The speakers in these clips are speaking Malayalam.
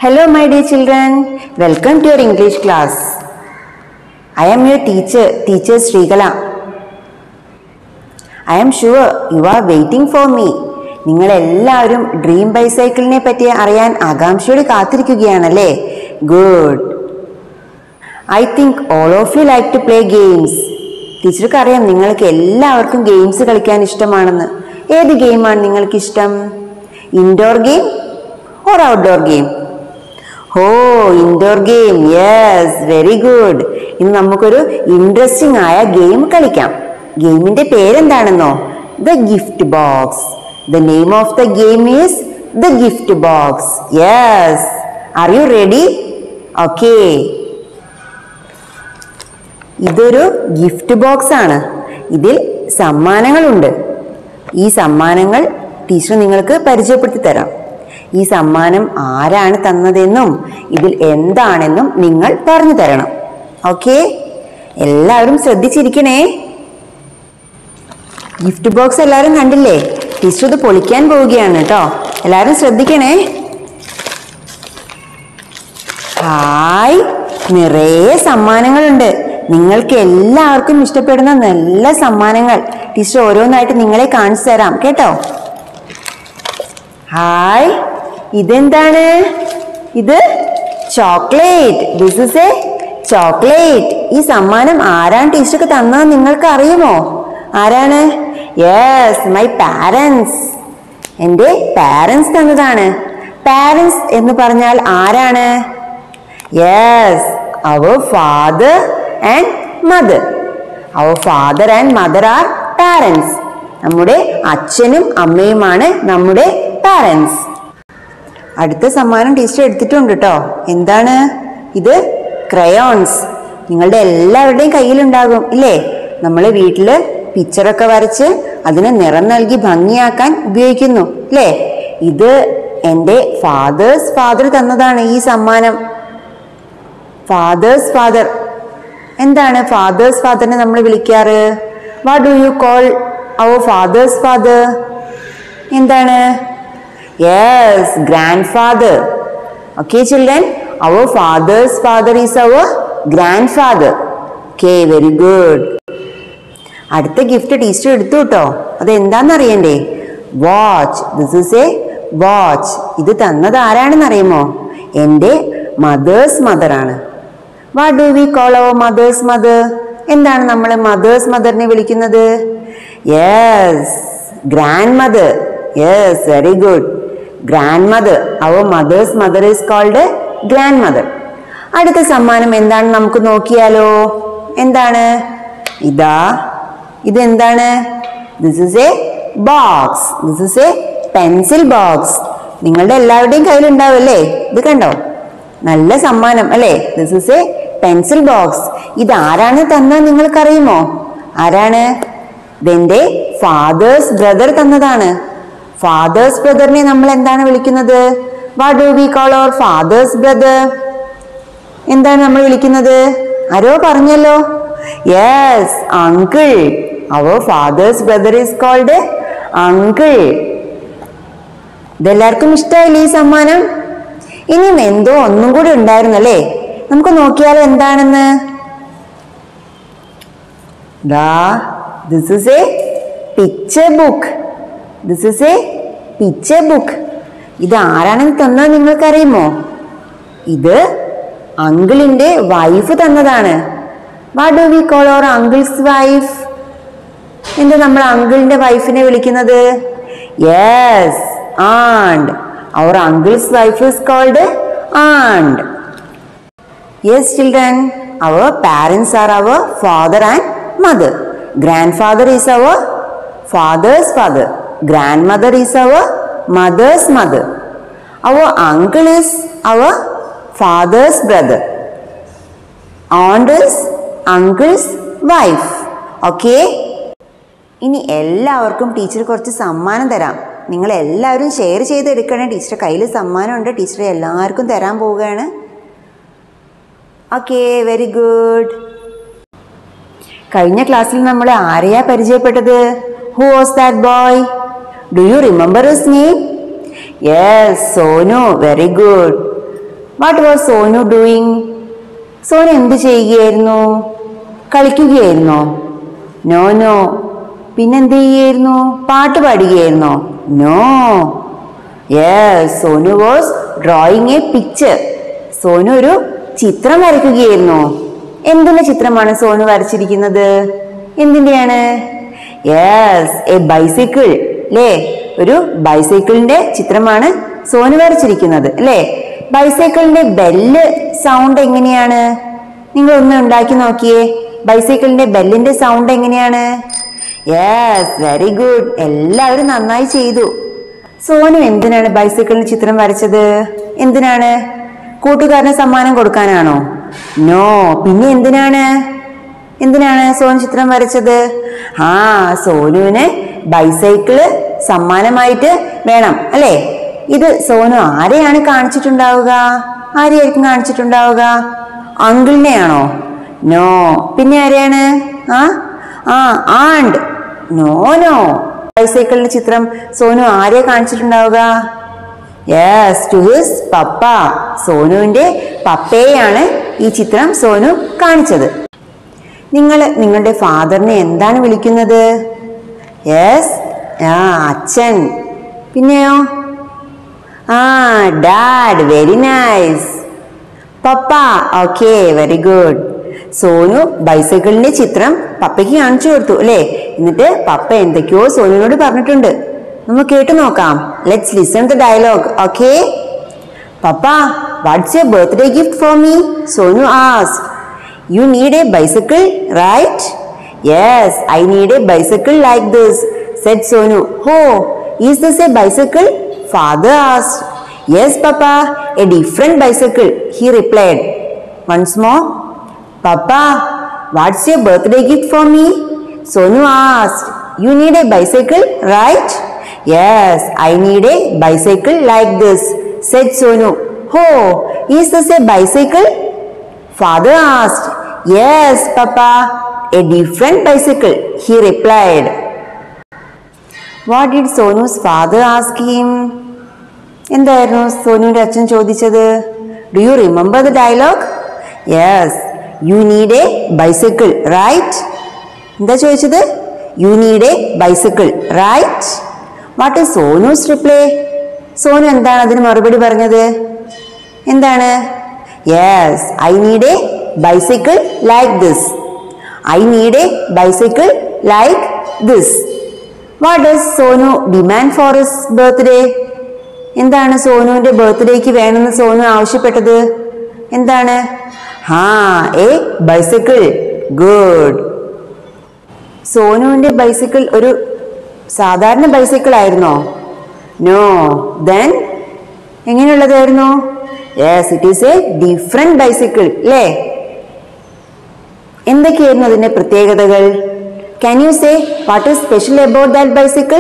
Hello, my dear children. Welcome to your English class. I am your teacher, teacher Srigala. I am sure you are waiting for me. നിങ്ങൾ എല്ലാവരും ഡ്രീം ബൈസൈക്കിളിനെ പറ്റി അറിയാൻ ആകാംക്ഷയോടെ കാത്തിരിക്കുകയാണല്ലേ good I think all of you like to play games ടീച്ചർക്ക് അറിയാം നിങ്ങൾക്ക് എല്ലാവർക്കും ഗെയിംസ് കളിക്കാൻ ഇഷ്ടമാണെന്ന് ഏത് ഗെയിമാണ് നിങ്ങൾക്ക് ഇഷ്ടം indoor game or outdoor game oh indoor game yes very good ഇന്ന് നമുക്കൊരു ഇൻട്രസ്റ്റിംഗ് ആയ ഗെയിം കളിക്കാം ഗെയിമിന്റെ പേരെന്താണെന്നോ the gift box the name of the game is the gift box yes are you ready okay ഇതൊരു ഗിഫ്റ്റ് ബോക്സ് ആണ് ഇതിൽ സമ്മാനങ്ങളുണ്ട് ഈ സമ്മാനങ്ങൾ ടീച്ചർ നിങ്ങൾക്ക് പരിചയപ്പെടുത്തി തരാം ഈ സമ്മാനം ആരാണ് തന്നതെന്നും ഇതിൽ എന്താണെന്നും നിങ്ങൾ പറഞ്ഞു തരണം ഓക്കെ എല്ലാവരും ശ്രദ്ധിച്ചിരിക്കണേ ഗിഫ്റ്റ് ബോക്സ് എല്ലാവരും കണ്ടില്ലേ ടീച്ചർ ഇത് പൊളിക്കാൻ പോവുകയാണ് കേട്ടോ എല്ലാവരും ശ്രദ്ധിക്കണേ ഹായ് നിറയെ സമ്മാനങ്ങളുണ്ട് നിങ്ങൾക്ക് എല്ലാവർക്കും ഇഷ്ടപ്പെടുന്ന നല്ല സമ്മാനങ്ങൾ ടീച്ചർ ഓരോന്നായിട്ട് നിങ്ങളെ കാണിച്ചു തരാം കേട്ടോ ഹായ് ഇതെന്താണ് ഇത് chocolate this is a chocolate ഈ സമ്മാനം ആരാണ് ടീച്ചർക്ക് തന്നത് നിങ്ങൾക്ക് അറിയുമോ ആരാണ് യെസ് മൈ പാരൻസ് എൻ്റെ പാരൻസ് തന്നതാണ് പാരൻസ് എന്ന് പറഞ്ഞാൽ ആരാണ് yes our father and mother our father and mother are parents നമ്മുടെ അച്ഛനും അമ്മയുമാണ് നമ്മുടെ പാരൻസ് അടുത്ത സമ്മാനം ടീച്ചർ എടുത്തിട്ടുണ്ട് കേട്ടോ എന്താണ് ഇത് ക്രയോൺസ് നിങ്ങളുടെ എല്ലാവരുടെയും കയ്യിലുണ്ടാകും ഇല്ലേ നമ്മൾ വീട്ടില് പിക്ചറൊക്കെ വരച്ച് അതിന് നിറം നൽകി ഭംഗിയാക്കാൻ ഉപയോഗിക്കുന്നു അല്ലേ ഇത് എൻ്റെ ഫാദേഴ്സ് ഫാദർ തന്നതാണ് ഈ സമ്മാനം ഫാദേഴ്സ് ഫാദർ എന്താണ് ഫാദേഴ്സ് ഫാദറിനെ നമ്മൾ വിളിക്കാറ് what do you call our father's father എന്താണ് yes grand father okay children our father's father is our grand father okay very good അടുത്ത ഗിഫ്റ്റ് ടീച്ചർ എടുത്തു കേട്ടോ അത് എന്താണെന്ന് അറിയണ്ടേ watch this is a watch ഇത് തന്നത് ആരാണെന്ന് അറിയുമോ എൻ്റെ മദേഴ്സ് മദർ ആണ് what do we call our mother's mother എന്താണ് നമ്മൾ മദേഴ്സ് മദറിനെ വിളിക്കുന്നത് yes grand mother yes very good grandmother our mother's mother is called grandmother അടുത്ത സമ്മാനം എന്താണ് നമുക്ക് നോക്കിയാലോ എന്താണ് ഇതാ ഇതെന്താണ് this is a box this is a pencil box നിങ്ങളുടെ എല്ലാവരുടെയും കയ്യിലുണ്ടാവും അല്ലേ ഇത് കണ്ടോ നല്ല സമ്മാനം അല്ലേ this is a pencil box ഇത് ആരാണ് തന്നത് നിങ്ങൾക്കറിയുമോ ആരാണ് ഇതെന്റെ ഫാദേഴ്സ് ബ്രദർ തന്നതാണ് ഫാദേഴ്സ് ബ്രദറിനെ നമ്മൾ എന്താണ് വിളിക്കുന്നത് what do we call our father's brother എന്താണ് നമ്മൾ വിളിക്കുന്നത് ആരോ പറഞ്ഞല്ലോ yes uncle our father's brother is called uncle ഇതെല്ലാവർക്കും ഇഷ്ടമായില്ലേ ഈ സമ്മാനം ഇനിയും എന്തോ ഒന്നും കൂടി ഉണ്ടായിരുന്നല്ലേ നമുക്ക് നോക്കിയാലോ എന്താണെന്ന് ദാ this is a picture book this is a picture book ഇത് ആരാണെന്ന് തന്നത് നിങ്ങൾക്കറിയുമോ ഇത് അങ്കിളിന്റെ വൈഫ് തന്നതാണ് what do we call our uncle's wife എന്താ നമ്മൾ അങ്കിളിന്റെ വൈഫിനെ വിളിക്കുന്നത് yes and our uncle's wife is called and yes children our parents are our father and mother grandfather is our father's father grandmother is our mother's mother our uncle is our father's brother onto is uncle's wife okay ഇനി എല്ലാവർക്കും ടീച്ചർ കുറച്ച് സമ്മാനം തരാം നിങ്ങൾ എല്ലാവരും ഷെയർ ചെയ്ത് എടുക്കണേ ടീച്ചറുടെ കയ്യിൽ സമ്മാനമുണ്ട് ടീച്ചറെ എല്ലാവർക്കും തരാൻ പോവുകയാണ് ഓക്കെ വെരി ഗുഡ് കഴിഞ്ഞ ക്ലാസ്സിൽ നമ്മൾ ആരെയാ പരിചയപ്പെട്ടത് who was that boy do you remember his name yes Sonu very good what was Sonu doing Sonu എന്ത് ചെയ്യുകയായിരുന്നു കളിക്കുകയായിരുന്നോ നോ നോ പിന്നെന്ത് ചെയ്യായിരുന്നു പാട്ട് പാടുകയായിരുന്നോ no yes Sonu was drawing a picture Sonu ഒരു ചിത്രം വരയ്ക്കുകയായിരുന്നു എന്തിന്റെ ചിത്രമാണ് സോനു വരച്ചിരിക്കുന്നത് എന്തിന്റെയാണ് യെസ് എ ബൈസിക്കിൾ അല്ലേ ഒരു ബൈസൈക്കിളിന്റെ ചിത്രമാണ് സോനു വരച്ചിരിക്കുന്നത് അല്ലേ ബൈസൈക്കിളിന്റെ ബെല്ല് സൗണ്ട് എങ്ങനെയാണ് നിങ്ങൾ ഒന്ന് ഉണ്ടാക്കി നോക്കിയേ ബൈസൈക്കിളിന്റെ ബെല്ലിന്റെ സൗണ്ട് എങ്ങനെയാണ് യെസ് വെരി ഗുഡ് എല്ലാവരും നന്നായി ചെയ്തു സോനു എന്തിനാണ് ബൈസൈക്കിളിന് ചിത്രം വരച്ചത് എന്തിനാണ് കൂട്ടുകാരന് സമ്മാനം കൊടുക്കാനാണോ നോ പിന്നെ എന്തിനാണ് എന്തിനാണ് സോനു ചിത്രം വരച്ചത് ആ സോനുവിന് ബൈസൈക്കിള് സമ്മാനമായിട്ട് വേണം അല്ലേ ഇത് സോനു ആരെയാണ് കാണിച്ചിട്ടുണ്ടാവുക ആരെയായിരിക്കും കാണിച്ചിട്ടുണ്ടാവുക അങ്കിളിനെയാണോ നോ പിന്നെ ആരെയാണ് ആ ആ ആണ്ട് നോ നോ ബൈസൈക്കിളിന്റെ ചിത്രം സോനു ആരെ കാണിച്ചിട്ടുണ്ടാവുക യെസ് ടു ഹിസ് പപ്പ സോനുവിന്റെ പപ്പയെയാണ് ഈ ചിത്രം സോനു കാണിച്ചത് നിങ്ങൾ നിങ്ങളുടെ ഫാദറിനെ എന്താണ് വിളിക്കുന്നത് യെസ് ആ അച്ഛൻ പിന്നെയോ ആ dad very nice papa okay very good Sonu ബൈസൈക്കിളിന്റെ ചിത്രം പപ്പയ്ക്ക് കാണിച്ചു കൊടുത്തു അല്ലേ എന്നിട്ട് പപ്പ എന്തൊക്കെയോ സോനുവിനോട് പറഞ്ഞിട്ടുണ്ട് നമുക്ക് കേട്ടു നോക്കാം let's listen the dialogue okay papa what's your birthday gift for me Sonu as you need a bicycle right yes I need a bicycle like this said Sonu oh is this a bicycle father asked yes papa a different bicycle he replied once more Papa, what's your birthday gift for me? Sonu asked. You need a bicycle, right? Yes, I need a bicycle like this, said Sonu. Oh, is this a bicycle? Father asked. Yes, Papa, a different bicycle, he replied. What did Sonu's father ask him? എന്തായിരുന്നു സോനുവിന്റെ അച്ഛൻ ചോദിച്ചത് do you remember the dialogue yes you need a bicycle right എന്താ ചോദിച്ചത് you need a bicycle right what is Sonu's reply Sonu എന്താണ് അതിന് മറുപടി പറഞ്ഞത് എന്താണ് yes I need a bicycle like this I need a bicycle like this what does Sonu demand for his birthday എന്താണ് സോനുവിന്റെ ബർത്ത്ഡേക്ക് വേണമെന്ന് സോനു ആവശ്യപ്പെട്ടത് എന്താണ് ഹാ എ ബൈസൈക്കിൾ ഗുഡ് സോനുവിന്റെ ബൈസൈക്കിൾ ഒരു സാധാരണ ബൈസൈക്കിൾ ആയിരുന്നോ നോ ദെൻ എങ്ങനെയുള്ളതായിരുന്നു yes it is a different bicycle അല്ലേ എന്തൊക്കെയായിരുന്നു അതിന്റെ പ്രത്യേകതകൾ can you say what is special about that bicycle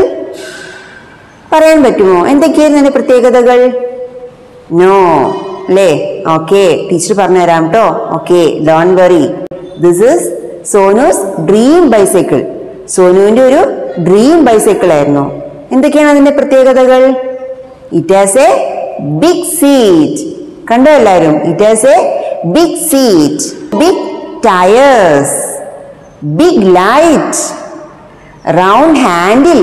പറയാൻ പറ്റുമോ എന്തൊക്കെയായിരുന്നു അതിന്റെ പ്രത്യേകതകൾ നോ അല്ലേ ഓക്കെ ടീച്ചർ പറഞ്ഞുതരാം കേട്ടോ okay don't worry this is Sonu's dream bicycle സോനുവിന്റെ ഒരു ഡ്രീം ബൈസൈക്കിൾ ആയിരുന്നു എന്തൊക്കെയാണ് അതിന്റെ പ്രത്യേകതകൾ it has a big seat കണ്ടോ എല്ലാവരും it has a big seat big tyres big light round handle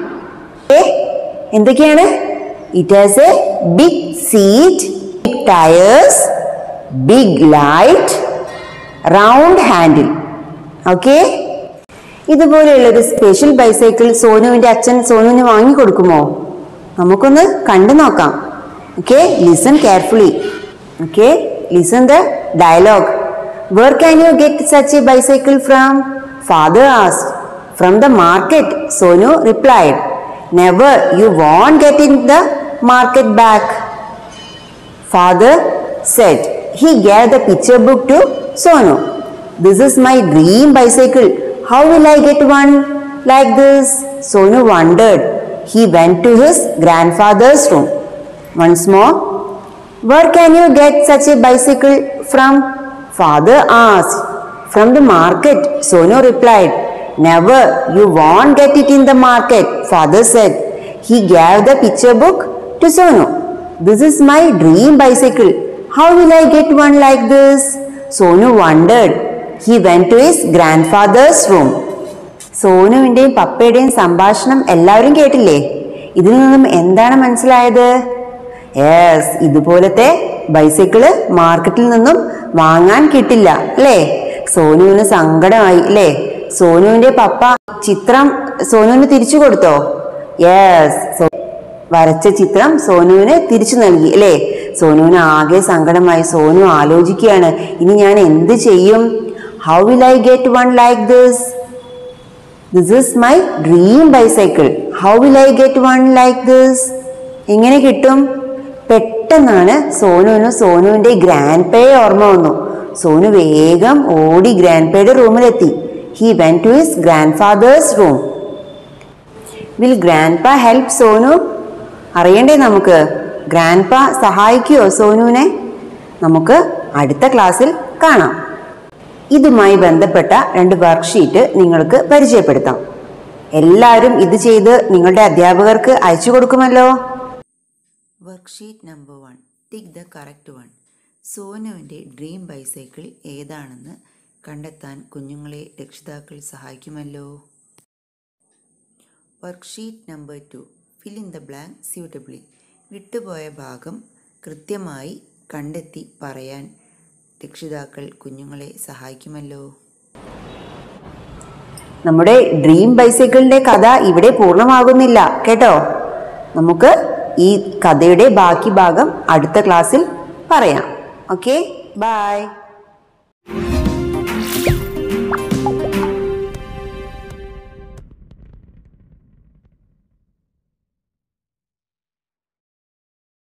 എന്തൊക്കെയാണ് it has a big seat big tyres big light round handle okay ഇതുപോലെയുള്ള ഒരു സ്പെഷ്യൽ ബൈസൈക്കിൾ സോനുവിന്റെ അച്ഛൻ സോനുവിന് വാങ്ങിക്കൊടുക്കുമോ നമുക്കൊന്ന് കണ്ടു നോക്കാം okay listen carefully okay listen the dialogue where can you get such a bicycle from father asked from the market Sonu replied never you won't get in the market back Father said. He gave the picture book to Sonu. This is my dream bicycle. How will I get one like this? Sonu wondered. He went to his grandfather's room. Once more, where can you get such a bicycle from? Father asked. From the market, Sonu replied. Never, you won't get it in the market, father said. He gave the picture book to Sonu. This is my dream bicycle. How will I get one like this Sonu wondered he went to his grandfather's room സോനുവിന്റെയും പപ്പയുടെയും സംഭാഷണം എല്ലാവരും കേട്ടില്ലേ ഇതിൽ നിന്നും എന്താണ് മനസ്സിലായത് യെസ് ഇതുപോലത്തെ ബൈസൈക്കിള് മാർക്കറ്റിൽ നിന്നും വാങ്ങാൻ കിട്ടില്ല അല്ലേ സോനുവിന് സങ്കടമായി അല്ലേ സോനുവിന്റെ പപ്പ ചിത്രം സോനുവിന് തിരിച്ചു കൊടുത്തോ യെസ് വരച്ച ചിത്രം സോനുവിന് തിരിച്ചു നൽകി അല്ലേ സോനുവിന് ആകെ സങ്കടമായി സോനു ആലോചിക്കുകയാണ് ഇനി ഞാൻ എന്ത് ചെയ്യും how will I get one like this this is my dream bicycle how will I get one like this എങ്ങനെ കിട്ടും പെട്ടെന്നാണ് സോനുവിന് സോനുവിന്റെ ഗ്രാൻഡ് പേയെ ഓർമ്മ വന്നു സോനു വേഗം ഓടി ഗ്രാൻഡ് പേയുടെ റൂമിലെത്തി he went to his grandfather's room will grandpa help Sonu അറിയണ്ടേ നമുക്ക് ഗ്രാൻഡ് പ സഹായിക്കുമോ സോനുവിനെ നമുക്ക് അടുത്ത ക്ലാസ്സിൽ കാണാം ഇതുമായി ബന്ധപ്പെട്ട രണ്ട് വർക്ക്ഷീറ്റ് നിങ്ങൾക്ക് പരിചയപ്പെടുത്താം എല്ലാവരും ഇത് ചെയ്ത് നിങ്ങളുടെ അധ്യാപകർക്ക് അയച്ചു കൊടുക്കുമല്ലോ worksheet number one tick the correct one സോനുവിൻ്റെ ഡ്രീം ബൈസൈക്കിൾ ഏതാണെന്ന് കണ്ടെത്താൻ കുഞ്ഞുങ്ങളെ രക്ഷിതാക്കൾ സഹായിക്കുമല്ലോ worksheet number two fill in the blank suitably വിട്ടുപോയ ഭാഗം കൃത്യമായി കണ്ടെത്തി പറയാൻ രക്ഷിതാക്കൾ കുഞ്ഞുങ്ങളെ സഹായിക്കുമല്ലോ നമ്മുടെ ഡ്രീം ബൈസൈക്കിളിന്റെ കഥ ഇവിടെ പൂർണ്ണമാകുന്നില്ല കേട്ടോ നമുക്ക് ഈ കഥയുടെ ബാക്കി ഭാഗം അടുത്ത ക്ലാസ്സിൽ പറയാം ഓക്കെ ബൈ